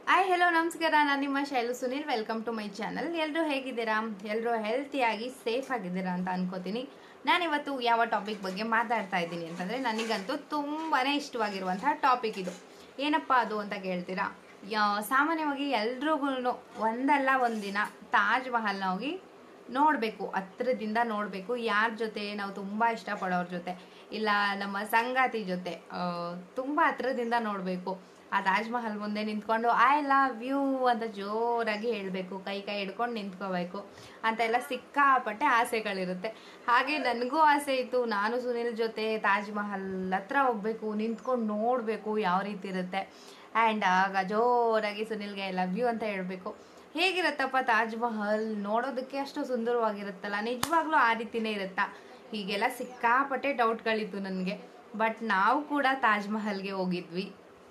hi hello ನಮಸ್ಕಾರ ನಾನು ನಿಮ್ಮ Shailu Sunil welcome to my channel ಎಲ್ಲರೂ ಹೇಗಿದ್ದೀರಾ ಎಲ್ಲರೂ ಹೆಲ್ತಿಯಾಗಿ ಸೇಫ್ ಆಗಿದ್ದೀರಾ ಅಂತ ಅನ್ಕೋತೀನಿ ನಾನಿವತ್ತು ಯಾವ ಟಾಪಿಕ್ ಬಗ್ಗೆ ಮಾತಾಡ್ತಾ ಇದ್ದೀನಿ ಅಂತಂದರೆ ನನಗಂತೂ ತುಂಬಾ ಇಷ್ಟವಾಗಿರುವಂತಹ ಟಾಪಿಕ್ ಇದು ಏನಪ್ಪ ಅದು ಅಂತ ಕೇಳ್ತೀರಾ ಯಾ- ಸಾಮಾನ್ಯವಾಗಿ ಎಲ್ರಿಗೂ ಒಂದಲ್ಲ ಒಂದಿನ ತಾಜ್ ಮಹಲ್ನ ಹೋಗಿ ನೋಡಬೇಕು ಹತ್ರದಿಂದ ನೋಡಬೇಕು ಯಾರ ಜೊತೆ ನಾವು ತುಂಬ ಇಷ್ಟಪಡೋರ ಜೊತೆ ಇಲ್ಲ ನಮ್ಮ ಸಂಗಾತಿ ಜೊತೆ ಆ, ತುಂಬ ಹತ್ರದಿಂದ ನೋಡಬೇಕು ಆ ತಾಜ್ ಮಹಲ್ ಮುಂದೆ ನಿಂತ್ಕೊಂಡು ಐ ಲವ್ ಯು ಅಂತ ಜೋರಾಗಿ ಹೇಳಬೇಕು ಕೈ ಕೈ ಹಿಡ್ಕೊಂಡು ನಿಂತ್ಕೋಬೇಕು ಅಂತ ಎಲ್ಲ ಸಿಕ್ಕಾಪಟ್ಟೆ ಆಸೆಗಳಿರುತ್ತೆ ಹಾಗೆ ನನಗೂ ಆಸೆ ಇತ್ತು ನಾನು ಸುನಿಲ್ ಜೊತೆ ತಾಜ್ ಮಹಲ್ ಹತ್ರ ಹೋಗ್ಬೇಕು ನಿಂತ್ಕೊಂಡು ನೋಡಬೇಕು ಯಾವ ರೀತಿ ಇರುತ್ತೆ ಆ್ಯಂಡ್ ಆಗ ಜೋರಾಗಿ ಸುನಿಲ್ಗೆ ಐ ಲವ್ ಯು ಅಂತ ಹೇಳಬೇಕು ಹೇಗಿರುತ್ತಪ್ಪ ತಾಜ್ ಮಹಲ್ ನೋಡೋದಕ್ಕೆ ಅಷ್ಟು ಸುಂದರವಾಗಿರುತ್ತಲ್ಲ ನಿಜವಾಗ್ಲೂ ಆ ರೀತಿನೇ ಇರುತ್ತಾ ಹೀಗೆಲ್ಲ ಸಿಕ್ಕಾಪಟ್ಟೆ ಡೌಟ್ಗಳಿತ್ತು ನನಗೆ ಬಟ್ ನಾವು ಕೂಡ ತಾಜ್ ಮಹಲ್ಗೆ ಹೋಗಿದ್ವಿ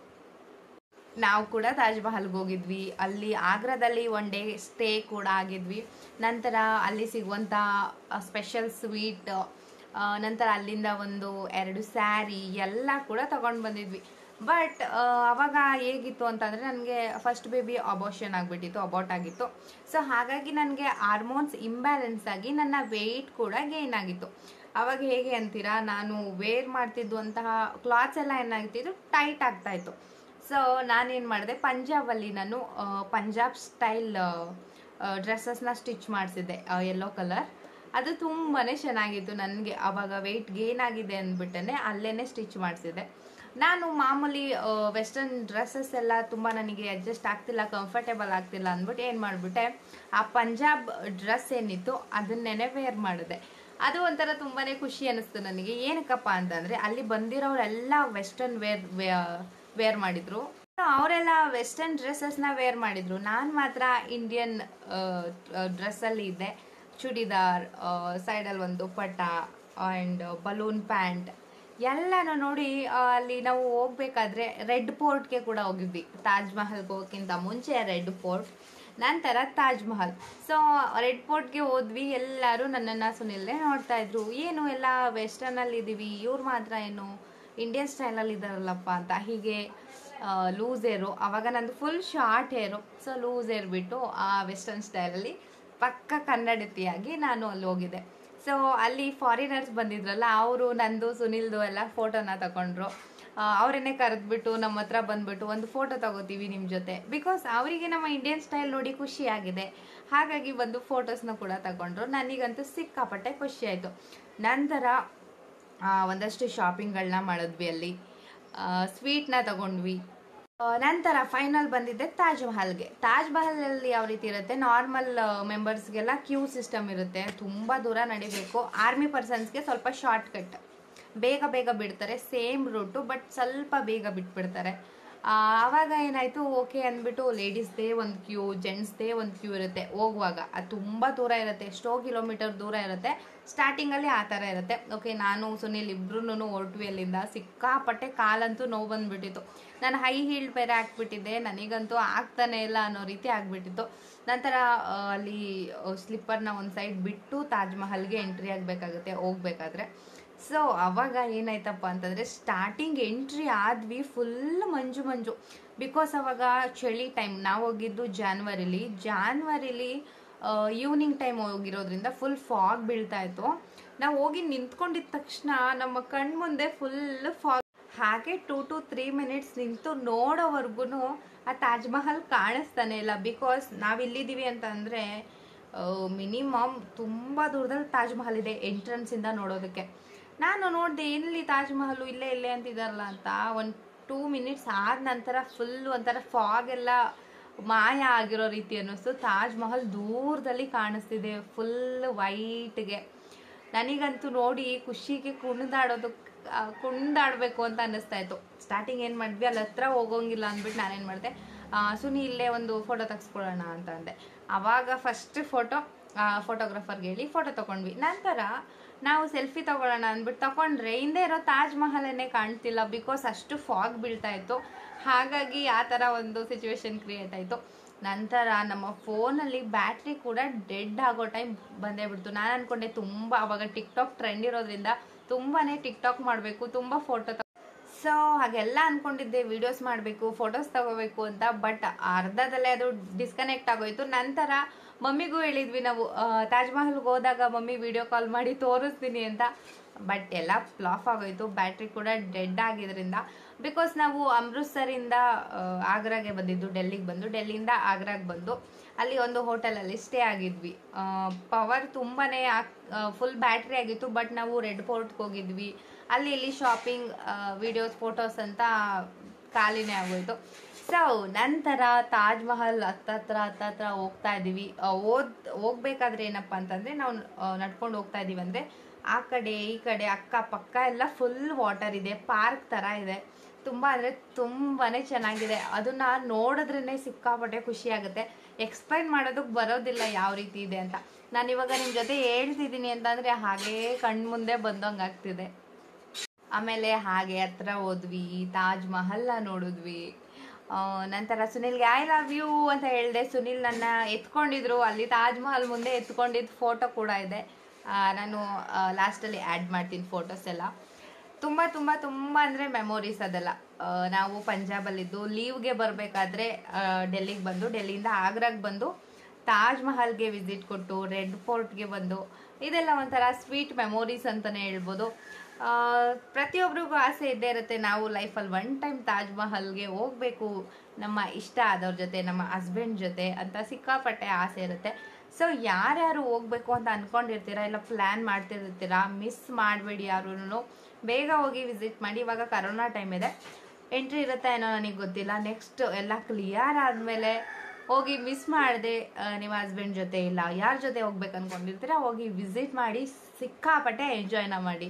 ನಾವು ಕೂಡ ತಾಜ್ ಮಹಲ್ಗೆ ಹೋಗಿದ್ವಿ ಅಲ್ಲಿ ಆಗ್ರಾದಲ್ಲಿ ಒನ್ ಡೇ ಸ್ಟೇ ಕೂಡ ಆಗಿದ್ವಿ ನಂತರ ಅಲ್ಲಿ ಸಿಗುವಂಥ ಸ್ಪೆಷಲ್ ಸ್ವೀಟ್ ನಂತರ ಅಲ್ಲಿಂದ ಒಂದು ಎರಡು ಸ್ಯಾರಿ ಎಲ್ಲ ಕೂಡ ತಗೊಂಡು ಬಂದಿದ್ವಿ ಬಟ್ ಅವಾಗ ಹೇಗಿತ್ತು ಅಂತಂದರೆ ನನಗೆ ಫಸ್ಟ್ ಬೇಬಿ ಅಬೋಷನ್ ಆಗಿಬಿಟ್ಟಿತ್ತು ಅಬೌಟ್ ಆಗಿತ್ತು ಸೊ ಹಾಗಾಗಿ ನನಗೆ ಹಾರ್ಮೋನ್ಸ್ ಇಂಬ್ಯಾಲೆನ್ಸ್ ಆಗಿ ನನ್ನ ವೆಯ್ಟ್ ಕೂಡ ಗೇನ್ ಆಗಿತ್ತು ಅವಾಗ ಹೇಗೆ ಅಂತೀರಾ ನಾನು ವೇರ್ ಮಾಡ್ತಿದ್ದಂತಹ ಕ್ಲಾತ್ಸ್ ಎಲ್ಲ ಏನಾಗ್ತಿದ್ದು ಟೈಟ್ ಆಗ್ತಾ ಇತ್ತು ಸೊ ನಾನೇನು ಮಾಡಿದೆ ಪಂಜಾಬಲ್ಲಿ ನಾನು ಆ, ಪಂಜಾಬ್ ಸ್ಟೈಲ್ ಡ್ರೆಸ್ಸಸ್ನ ಸ್ಟಿಚ್ ಮಾಡಿಸಿದ್ದೆ ಯೆಲ್ಲೋ ಕಲರ್ ಅದು ತುಂಬಾ ಚೆನ್ನಾಗಿತ್ತು ನನಗೆ ಆವಾಗ ವೆಯ್ಟ್ ಗೇನ್ ಆಗಿದೆ ಅಂದ್ಬಿಟ್ಟನೆ ಅಲ್ಲೇ ಸ್ಟಿಚ್ ಮಾಡಿಸಿದೆ ನಾನು ಮಾಮೂಲಿ ವೆಸ್ಟರ್ನ್ ಡ್ರೆಸ್ಸಸ್ ಎಲ್ಲ ತುಂಬ ನನಗೆ ಅಡ್ಜಸ್ಟ್ ಆಗ್ತಿಲ್ಲ ಕಂಫರ್ಟೇಬಲ್ ಆಗ್ತಿಲ್ಲ ಅಂದ್ಬಿಟ್ಟು ಏನು ಮಾಡಿಬಿಟ್ಟೆ ಆ ಪಂಜಾಬ್ ಡ್ರೆಸ್ ಏನಿತ್ತು ಅದನ್ನೇ ವೇರ್ ಮಾಡಿದೆ ಅದು ಒಂಥರ ತುಂಬಾ ಖುಷಿ ಅನ್ನಿಸ್ತು ನನಗೆ ಏನಕ್ಕಪ್ಪ ಅಂತಂದರೆ ಅಲ್ಲಿ ಬಂದಿರೋರೆಲ್ಲ ವೆಸ್ಟರ್ನ್ ವೇರ್ ವೇರ್ ಮಾಡಿದ್ರು ಅವರೆಲ್ಲ ವೆಸ್ಟರ್ನ್ ಡ್ರೆಸ್ಸಸ್ನ ವೇರ್ ಮಾಡಿದ್ರು ನಾನು ಮಾತ್ರ ಇಂಡಿಯನ್ ಡ್ರೆಸ್ಸಲ್ಲಿ ಇದ್ದೆ ಚೂಡಿದಾರ್ ಸೈಡಲ್ಲಿ ಒಂದು ದುಪ್ಪಟ್ಟ ಆ್ಯಂಡ್ ಬಲೂನ್ ಪ್ಯಾಂಟ್ ಎಲ್ಲನೂ ನೋಡಿ ಆ, ಅಲ್ಲಿ ನಾವು ಹೋಗ್ಬೇಕಾದ್ರೆ ರೆಡ್ ಫೋರ್ಟ್ಗೆ ಕೂಡ ಹೋಗಿದ್ವಿ ತಾಜ್ ಮಹಲ್ಗೆ ಹೋಗೋಕ್ಕಿಂತ ಮುಂಚೆ ರೆಡ್ ಫೋರ್ಟ್ ನಂತರ ತಾಜ್ ಮಹಲ್ ಸೊ ರೆಡ್ ಫೋರ್ಟ್ಗೆ ಹೋದ್ವಿ ಎಲ್ಲರೂ ನನ್ನನ್ನು ಸುನಿಲ್ನೇ ನೋಡ್ತಾ ಇದ್ರು ಏನು ಎಲ್ಲ ವೆಸ್ಟರ್ನಲ್ಲಿ ಇದ್ದೀವಿ ಇವ್ರು ಮಾತ್ರ ಏನು ಇಂಡಿಯನ್ ಸ್ಟೈಲಲ್ಲಿ ಇದ್ದಾರಲ್ಲಪ್ಪ ಅಂತ ಹೀಗೆ ಲೂಸ್ ಏರು ಅವಾಗ ನಂದು full short hair so loose hair ಬಿಟ್ಟು ಆ ವೆಸ್ಟರ್ನ್ ಸ್ಟೈಲಲ್ಲಿ ಪಕ್ಕ ಕನ್ನಡತಿಯಾಗಿ ನಾನು ಅಲ್ಲಿ ಹೋಗಿದ್ದೆ ಸೊ ಅಲ್ಲಿ ಫಾರಿನರ್ಸ್ ಬಂದಿದ್ರಲ್ಲ ಅವರು ನಂದು ಸುನಿಲ್ದು ಎಲ್ಲ ಫೋಟೋನ ತಗೊಂಡ್ರು ಅವರನ್ನೇ ಕರೆದ್ಬಿಟ್ಟು ನಮ್ಮ ಹತ್ರ ಬಂದ್ಬಿಟ್ಟು ಒಂದು ಫೋಟೋ ತಗೋತೀವಿ ನಿಮ್ಮ ಜೊತೆ ಬಿಕಾಸ್ ಅವರಿಗೆ ನಮ್ಮ ಇಂಡಿಯನ್ ಸ್ಟೈಲ್ ನೋಡಿ ಖುಷಿ ಆಗಿದೆ ಹಾಗಾಗಿ ಬಂದು ಫೋಟೋಸ್ನ ಕೂಡ ತಗೊಂಡ್ರು ನನಗಂತೂ ಸಿಕ್ಕಾಪಟ್ಟೆ ಖುಷಿ ಆಯಿತು ನಂತರ ಆ, ಒಂದಷ್ಟು ಶಾಪಿಂಗ್ಗಳನ್ನ ಮಾಡಿದ್ವಿ ಅಲ್ಲಿ ಸ್ವೀಟ್ನ ತಗೊಂಡ್ವಿ ಆ, ನಂತರ ಫೈನಲ್ ಬಂದಿದ್ದೆ ತಾಜ್ ಮಹಲ್ಗೆ ತಾಜ್ ಮಹಲಲ್ಲಿ ಯಾವ ರೀತಿ ಇರುತ್ತೆ ನಾರ್ಮಲ್ ಮೆಂಬರ್ಸ್ಗೆಲ್ಲ ಕ್ಯೂ ಸಿಸ್ಟಮ್ ಇರುತ್ತೆ ತುಂಬ ದೂರ ನಡಿಬೇಕು ಆರ್ಮಿ ಪರ್ಸನ್ಸ್ಗೆ ಸ್ವಲ್ಪ ಶಾರ್ಟ್ ಕಟ್ ಬೇಗ ಬೇಗ ಬಿಡ್ತಾರೆ ಸೇಮ್ ರೂಟು ಬಟ್ ಸ್ವಲ್ಪ ಬೇಗ ಬಿಟ್ಬಿಡ್ತಾರೆ ಆ, ಆವಾಗ ಏನಾಯಿತು ಓಕೆ ಅಂದ್ಬಿಟ್ಟು ಲೇಡೀಸ್ದೇ ಒಂದು ಕ್ಯೂ ಜೆಂಟ್ಸ್ದೇ ಒಂದು ಕ್ಯೂ ಇರುತ್ತೆ ಹೋಗುವಾಗ ಅದು ತುಂಬ ದೂರ ಇರುತ್ತೆ ಎಷ್ಟೋ ಕಿಲೋಮೀಟರ್ ದೂರ ಇರುತ್ತೆ ಸ್ಟಾರ್ಟಿಂಗಲ್ಲಿ ಆ ಥರ ಇರುತ್ತೆ ಓಕೆ ನಾನು ಸುನಿಲ್ ಇಬ್ರು ಹೊರಟ್ವಿ ಅಲ್ಲಿಂದ ಸಿಕ್ಕಾಪಟ್ಟೆ ಕಾಲಂತೂ ನೋವು ಬಂದ್ಬಿಟ್ಟಿತ್ತು ನಾನು ಹೈ ಹೀಲ್ಡ್ ಬೇರೆ ಹಾಕ್ಬಿಟ್ಟಿದ್ದೆ ನನಗಂತೂ ಆಗ್ತಾನೆ ಇಲ್ಲ ಅನ್ನೋ ರೀತಿ ಆಗ್ಬಿಟ್ಟಿತ್ತು ನಂತರ ಆ, ಅಲ್ಲಿ ಸ್ಲಿಪ್ಪರ್ನ ಒಂದು ಸೈಡ್ ಬಿಟ್ಟು ತಾಜ್ ಮಹಲ್ಗೆ ಎಂಟ್ರಿ ಆಗಬೇಕಾಗುತ್ತೆ ಹೋಗ್ಬೇಕಾದ್ರೆ ಸೊ ಅವಾಗ ಏನಾಯ್ತಪ್ಪ ಅಂತಂದರೆ ಸ್ಟಾರ್ಟಿಂಗ್ ಎಂಟ್ರಿ ಆದ್ವಿ ಫುಲ್ ಮಂಜು ಮಂಜು ಬಿಕಾಸ್ ಅವಾಗ ಚಳಿ ಟೈಮ್ ನಾವು ಹೋಗಿದ್ದು ಜಾನ್ವರಿಲಿ ಜಾನ್ವರಿಲಿ ಈವ್ನಿಂಗ್ ಟೈಮ್ ಹೋಗಿರೋದ್ರಿಂದ ಫುಲ್ ಫಾಗ್ ಬೀಳ್ತಾ ಇತ್ತು ನಾವು ಹೋಗಿ ನಿಂತ್ಕೊಂಡಿದ್ದ ತಕ್ಷಣ ನಮ್ಮ ಕಣ್ಮುಂದೆ ಫುಲ್ ಫಾಗ್ ಹಾಗೆ ಟೂ ಟು ತ್ರೀ ಮಿನಿಟ್ಸ್ ನಿಂತು ನೋಡೋವರೆಗೂ ಆ ತಾಜ್ ಮಹಲ್ ಕಾಣಿಸ್ತಾನೆ ಇಲ್ಲ ಬಿಕಾಸ್ ನಾವು ಇಲ್ಲಿದ್ದೀವಿ ಅಂತಂದರೆ ಮಿನಿಮಮ್ ತುಂಬ ದೂರದಲ್ಲಿ ತಾಜ್ ಮಹಲ್ ಇದೆ ಎಂಟ್ರೆನ್ಸಿಂದ ನೋಡೋದಕ್ಕೆ ನಾನು ನೋಡಿದೆ ಎಲ್ಲಿ ತಾಜ್ ಮಹಲ್ ಇಲ್ಲೇ ಇಲ್ಲೇ ಅಂತಿದಾರಲ್ಲ ಅಂತ ಒಂದು ಟೂ ಮಿನಿಟ್ಸ್ ಆದ ನಂತರ ಫುಲ್ ಒಂಥರ ಫಾಗ್ ಎಲ್ಲ ಮಾಯ ಆಗಿರೋ ರೀತಿ ಅನ್ನಿಸ್ತು ತಾಜ್ ಮಹಲ್ ದೂರದಲ್ಲಿ ಕಾಣಿಸ್ತಿದೆ ಫುಲ್ ವೈಟ್ಗೆ ನನಗಂತೂ ನೋಡಿ ಖುಷಿಗೆ ಕುಣಿದಾಡೋದು ಆ, ಕುಣಿದಾಡಬೇಕು ಅಂತ ಅನ್ನಿಸ್ತಾ ಇತ್ತು ಸ್ಟಾರ್ಟಿಂಗ್ ಏನು ಮಾಡಿದ್ವಿ ಅಲ್ಲಿ ಹತ್ರ ಹೋಗೋಂಗಿಲ್ಲ ಅಂದ್ಬಿಟ್ಟು ನಾನೇನು ಮಾಡಿದೆ ಸುನಿ ಇಲ್ಲೇ ಒಂದು ಫೋಟೋ ತೆಗೆಸ್ಕೊಳ್ಳೋಣ ಅಂತ ಅಂದೆ ಆವಾಗ ಫಸ್ಟ್ ಫೋಟೋ ಫೋಟೋಗ್ರಾಫರ್ಗೆ ಹೇಳಿ ಫೋಟೋ ತೊಗೊಂಡ್ವಿ ನಂತರ ನಾವು ಸೆಲ್ಫಿ ತಗೊಳ್ಳೋಣ ಅಂದ್ಬಿಟ್ಟು ತಗೊಂಡ್ರೆ ಹಿಂದೆ ಇರೋ ತಾಜ್ ಮಹಲನ್ನೇ ಕಾಣ್ತಿಲ್ಲ ಬಿಕಾಸ್ ಅಷ್ಟು ಫಾಗ್ ಬೀಳ್ತಾ ಇತ್ತು ಹಾಗಾಗಿ ಆ ಥರ ಒಂದು ಸಿಚುವೇಶನ್ ಕ್ರಿಯೇಟ್ ಆಯಿತು ನಂತರ ನಮ್ಮ ಫೋನಲ್ಲಿ ಬ್ಯಾಟ್ರಿ ಕೂಡ ಡೆಡ್ ಆಗೋ ಟೈಮ್ ಬಂದೇ ಬಿಡ್ತು ನಾನು ಅನ್ಕೊಂಡೆ ತುಂಬ ಅವಾಗ ಟಿಕ್ ಟಾಕ್ ಟ್ರೆಂಡ್ ಇರೋದ್ರಿಂದ ತುಂಬಾ ಟಿಕ್ ಟಾಕ್ ಮಾಡಬೇಕು ತುಂಬ ಫೋಟೋ ಸೊ ಹಾಗೆಲ್ಲ ಅನ್ಕೊಂಡಿದ್ದೆ ವಿಡಿಯೋಸ್ ಮಾಡಬೇಕು ಫೋಟೋಸ್ ತಗೋಬೇಕು ಅಂತ ಬಟ್ ಅರ್ಧದಲ್ಲೇ ಅದು ಡಿಸ್ಕನೆಕ್ಟ್ ಆಗೋಯ್ತು ನಂತರ ಮಮ್ಮಿಗೂ ಹೇಳಿದ್ವಿ ನಾವು ಆ, ತಾಜ್ ಮಹಲ್ಗೆ ಹೋದಾಗ ಮಮ್ಮಿ ವಿಡಿಯೋ ಕಾಲ್ ಮಾಡಿ ತೋರಿಸ್ತೀನಿ ಅಂತ ಬಟ್ ಎಲ್ಲ ಫ್ಲಾಫ್ ಆಗೋಯ್ತು ಬ್ಯಾಟ್ರಿ ಕೂಡ ಡೆಡ್ ಆಗಿದ್ರಿಂದ ಬಿಕಾಸ್ ನಾವು ಅಮೃತ್ಸರಿಂದ ಆ, ಆಗ್ರಾಗೆ ಬಂದಿದ್ದು ಡೆಲ್ಲಿಗೆ ಬಂದು ಡೆಲ್ಲಿಯಿಂದ ಆಗ್ರಾಗೆ ಬಂದು ಅಲ್ಲಿ ಒಂದು ಹೋಟೆಲಲ್ಲಿ ಸ್ಟೇ ಆಗಿದ್ವಿ ಪವರ್ ತುಂಬಾನೇ ಫುಲ್ ಬ್ಯಾಟ್ರಿ ಆಗಿತ್ತು ಬಟ್ ನಾವು ರೆಡ್ ಫೋರ್ಟ್ಗೆ ಹೋಗಿದ್ವಿ ಅಲ್ಲಿ ಇಲ್ಲಿ ಶಾಪಿಂಗ್ ವಿಡಿಯೋಸ್ ಫೋಟೋಸ್ ಅಂತ ಖಾಲಿನೇ ಆಗೋಯ್ತು ಸೊ ನಂತರ ತಾಜ್ ಮಹಲ್ ಹತ್ತತ್ರ ಹತ್ತತ್ರ ಹೋಗ್ತಾ ಇದೀವಿ ಆ, ಓದ್ ಹೋಗ್ಬೇಕಾದ್ರೆ ಏನಪ್ಪ ಅಂತಂದ್ರೆ ನಾವು ನಡ್ಕೊಂಡು ಹೋಗ್ತಾ ಇದೀವಿ ಅಂದ್ರೆ ಆ ಕಡೆ ಈ ಕಡೆ ಅಕ್ಕ ಪಕ್ಕ ಎಲ್ಲ ಫುಲ್ ವಾಟರ್ ಇದೆ ಪಾರ್ಕ್ ತರ ಇದೆ ತುಂಬಾ ಅಂದ್ರೆ ತುಂಬಾನೇ ಚೆನ್ನಾಗಿದೆ ಅದನ್ನ ನೋಡಿದ್ರೇನೆ ಸಿಕ್ಕಾಪಟ್ಟೆ ಖುಷಿ ಆಗುತ್ತೆ ಎಕ್ಸ್ಪ್ಲೈನ್ ಮಾಡೋದಕ್ಕೆ ಬರೋದಿಲ್ಲ ಯಾವ ರೀತಿ ಇದೆ ಅಂತ ನಾನು ಇವಾಗ ನಿಮ್ ಜೊತೆ ಹೇಳ್ತಿದ್ದೀನಿ ಅಂತಂದ್ರೆ ಹಾಗೇ ಕಣ್ಮುಂದೆ ಬಂದಂಗೆ ಆಗ್ತಿದೆ ಆಮೇಲೆ ಹಾಗೆ ಹತ್ರ ಹೋದ್ವಿ ತಾಜ್ ಮಹಲ್ನ ನೋಡಿದ್ವಿ ಆ, ನಂತರ ಸುನಿಲ್ಗೆ ಐ ಲವ್ ಯು ಅಂತ ಹೇಳಿದೆ ಸುನಿಲ್ ನನ್ನ ಎತ್ಕೊಂಡಿದ್ರು ಅಲ್ಲಿ ತಾಜ್ ಮಹಲ್ ಮುಂದೆ ಎತ್ಕೊಂಡಿದ್ದು ಫೋಟೋ ಕೂಡ ಇದೆ ಆ, ನಾನು ಲಾಸ್ಟಲ್ಲಿ ಆ್ಯಡ್ ಮಾಡ್ತೀನಿ ಫೋಟೋಸ್ ಎಲ್ಲ ತುಂಬ ತುಂಬ ತುಂಬ ಅಂದರೆ ಮೆಮೊರೀಸ್ ಅದೆಲ್ಲ ಆ, ನಾವು ಪಂಜಾಬಲ್ಲಿದ್ದು ಲೀವ್ಗೆ ಬರಬೇಕಾದ್ರೆ ಡೆಲ್ಲಿಗೆ ಬಂದು ಡೆಲ್ಲಿಯಿಂದ ಆಗ್ರಾಗೆ ಬಂದು ತಾಜ್ ಮಹಲ್ಗೆ ವಿಸಿಟ್ ಕೊಟ್ಟು ರೆಡ್ ಫೋರ್ಟ್ಗೆ ಬಂದು ಇದೆಲ್ಲ ಒಂಥರ ಸ್ವೀಟ್ ಮೆಮೊರೀಸ್ ಅಂತಲೇ ಹೇಳ್ಬೋದು ಆ, ಪ್ರತಿಯೊಬ್ಬರಿಗೂ ಆಸೆ ಇದ್ದೇ ಇರುತ್ತೆ ನಾವು ಲೈಫಲ್ಲಿ ಒನ್ ಟೈಮ್ ತಾಜ್ ಮಹಲ್ಗೆ ಹೋಗ್ಬೇಕು ನಮ್ಮ ಇಷ್ಟ ಆದವ್ರ ಜೊತೆ ನಮ್ಮ ಹಸ್ಬೆಂಡ್ ಜೊತೆ ಅಂತ ಸಿಕ್ಕಾಪಟ್ಟೆ ಆಸೆ ಇರುತ್ತೆ ಸೊ ಯಾರ್ಯಾರು ಹೋಗ್ಬೇಕು ಅಂತ ಅನ್ಕೊಂಡಿರ್ತೀರಾ ಇಲ್ಲ ಪ್ಲ್ಯಾನ್ ಮಾಡ್ತಿರ್ತೀರಾ ಮಿಸ್ ಮಾಡಬೇಡಿ ಯಾರೂ ಬೇಗ ಹೋಗಿ ವಿಸಿಟ್ ಮಾಡಿ ಇವಾಗ ಕರೋನಾ ಟೈಮ್ ಇದೆ ಎಂಟ್ರಿ ಇರುತ್ತೆ ಏನೋ ನನಗೆ ಗೊತ್ತಿಲ್ಲ ನೆಕ್ಸ್ಟ್ ಎಲ್ಲ ಕ್ಲಿಯರ್ ಆದಮೇಲೆ ಹೋಗಿ ಮಿಸ್ ಮಾಡದೆ ನಿಮ್ಮ ಹಸ್ಬೆಂಡ್ ಜೊತೆ ಇಲ್ಲ ಯಾರ ಜೊತೆ ಹೋಗ್ಬೇಕು ಅನ್ಕೊಂಡಿರ್ತೀರಾ ಹೋಗಿ ವಿಸಿಟ್ ಮಾಡಿ ಸಿಕ್ಕಾಪಟ್ಟೆ ಎಂಜಾಯ್ನ ಮಾಡಿ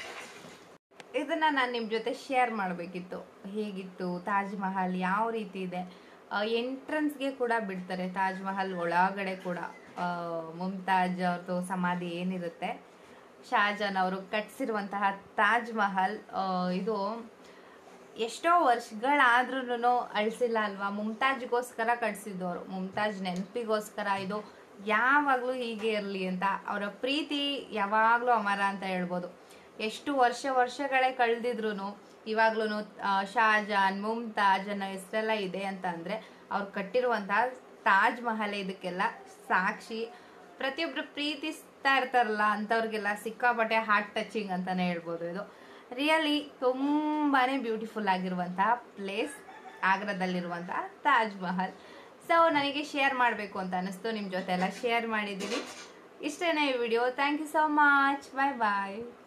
ಇದನ್ನ ನಾನು ನಿಮ್ಮ ಜೊತೆ ಶೇರ್ ಮಾಡಬೇಕಿತ್ತು ಹೇಗಿತ್ತು ತಾಜ್ ಮಹಲ್ ಯಾವ ರೀತಿ ಇದೆ ಎಂಟ್ರೆನ್ಸ್ಗೆ ಕೂಡ ಬಿಡ್ತಾರೆ ತಾಜ್ ಮಹಲ್ ಒಳಗಡೆ ಕೂಡ ಆ, ಮುಮ್ತಾಜ್ ಅವ್ರದ್ದು ಸಮಾಧಿ ಏನಿರುತ್ತೆ ಶಾಜಾನ್ ಅವರು ಕಟ್ಸಿರುವಂತಹ ತಾಜ್ ಮಹಲ್ ಆ, ಇದು ಎಷ್ಟೋ ವರ್ಷಗಳಾದ್ರೂ ಅಳಿಸಿಲ್ಲ ಅಲ್ವಾ ಮುಮ್ತಾಜ್ಗೋಸ್ಕರ ಕಟ್ಸಿದ್ದವರು ಮುಮ್ತಾಜ್ ನೆನಪಿಗೋಸ್ಕರ ಇದು ಯಾವಾಗಲೂ ಹೀಗೆ ಇರಲಿ ಅಂತ ಅವರ ಪ್ರೀತಿ ಯಾವಾಗಲೂ ಅಮರ ಅಂತ ಹೇಳ್ಬೋದು ಎಷ್ಟು ವರ್ಷ ವರ್ಷಗಳೇ ಕಳೆದಿದ್ರು ಇವಾಗ್ಲೂ ಶಾಜಾನ್ ಮುಮ್ತಾಜ್ ಅನ್ನೋ ಹೆಸರೆಲ್ಲ ಇದೆ ಅಂತ ಅಂದರೆ ಅವ್ರು ಕಟ್ಟಿರುವಂತಹ ತಾಜ್ ಮಹಲ್ ಇದಕ್ಕೆಲ್ಲ ಸಾಕ್ಷಿ ಪ್ರತಿಯೊಬ್ರು ಪ್ರೀತಿಸ್ತಾ ಇರ್ತಾರಲ್ಲ ಅಂಥವ್ರಿಗೆಲ್ಲ ಸಿಕ್ಕಾಪಟ್ಟೆ ಹಾರ್ಟ್ ಟಚಿಂಗ್ ಅಂತಾನೆ ಹೇಳ್ಬೋದು ಇದು ರಿಯಲಿ ತುಂಬಾನೇ ಬ್ಯೂಟಿಫುಲ್ ಆಗಿರುವಂತಹ ಪ್ಲೇಸ್ ಆಗ್ರಾದಲ್ಲಿರುವಂತಹ ತಾಜ್ ಮಹಲ್ ಸೊ ನನಗೆ ಶೇರ್ ಮಾಡಬೇಕು ಅಂತ ಅನಿಸ್ತು ನಿಮ್ಮ ಜೊತೆ ಎಲ್ಲ ಶೇರ್ ಮಾಡಿದ್ದೀನಿ ಇಷ್ಟೇನೇ ಈ video thank you so much bye bye